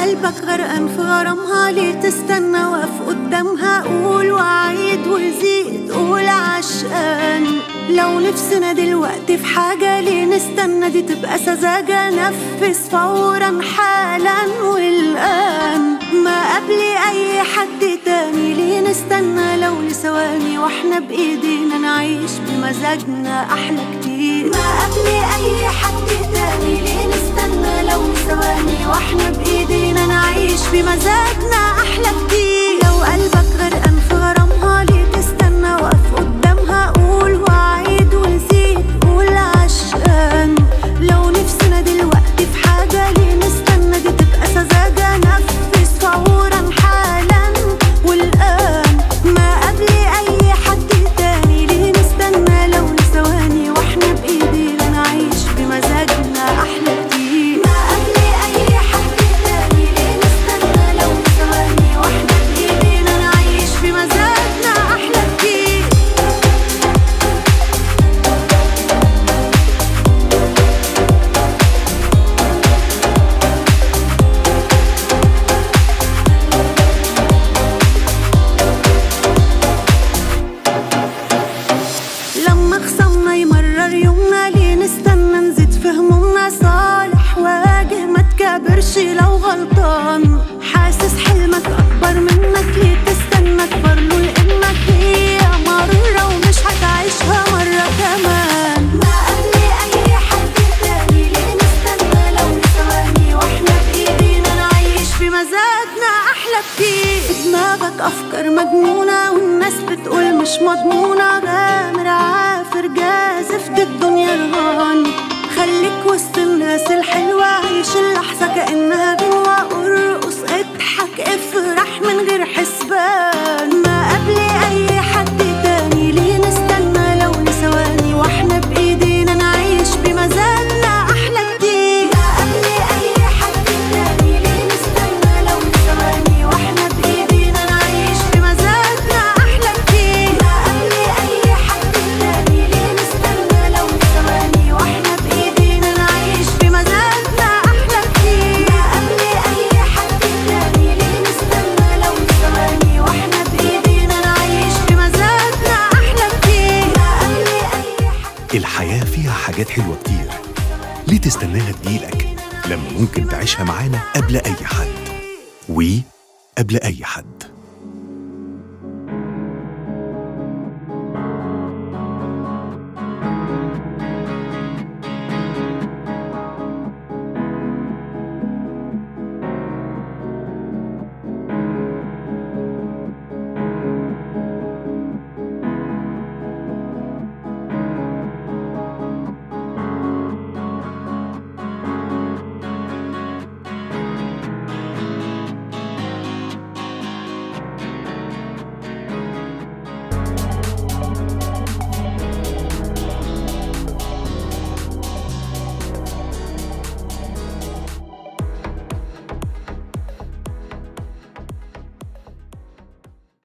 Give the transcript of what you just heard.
قلبك غرقان في غرامها ليه تستنى واقف قدامها قول وعيد وزيد قول عشقان لو نفسنا دلوقتي في حاجة ليه نستنى دي تبقى سذاجة نفذ فورا حالا والآن ما قبل أي حد تاني ليه نستنى لو لثواني واحنا بإيدينا نعيش بمزاجنا أحلى كتير ما قبل أي حد تاني ليه نستنى لو لثواني واحنا بإيدينا نعيش بمزاجنا أحلى كتير لو قلبك غرقان في غرامها ليه تستنى واقف قدامها قول وعيد وزيد قول عشقان لو نفسنا دلوقتي في حاجة ليه نستنى دي تبقى سذاجة نفذ فورا حالا والآن ما قبل أي حد تاني ليه نستنى لو لثواني واحنا بإيدينا نعيش بمزاجنا أحلى كتير ما قبل أي حد تاني ليه نستنى لو لثواني واحنا بإيدينا نعيش بمزاجنا أحلى كتير لما خصمنا يمرر يومنا ليه نستنى نزيد في همومنا صالح واجه ما تكابرش لو غلطان حاسس حلمك اكبر منك ليه تستنى اكبر له لانك هي مرة ومش هتعيشها مرة كمان ما قبل اي حد تاني ليه نستنى لو ثواني واحنا بايدينا نعيش بمزاجنا احلى كتير في دماغك افكار مجنونة والناس بتقول مش مضمونة غامر عافر جازف دي الدنيا رهان خليك وسط الناس الحلوة عيش اللحظة كأنها غنوة ارقص اضحك افرح من غير حسبان ما قبل اي حد تاني ليه نستنى لو لثواني واحنا بايدينا نعيش بمزاجنا احلى كتير ما قبل اي حد تاني ليه نستنى لو لثواني واحنا بايدينا نعيش بمزاجنا احلى كتير ما قبل اي حد تاني ليه نستنى لو لثواني واحنا بايدينا نعيش بمزاجنا احلى كتير ما قبل اي حد تاني ليه نستنى لو لثواني واحنا بايدينا نعيش بمزاجنا احلى كتير ما قبل اي حد الحياة فيها حاجات حلوة كتير ليه تستناها تجيلك لما ممكن تعيشها معانا قبل أي حد وي قبل أي حد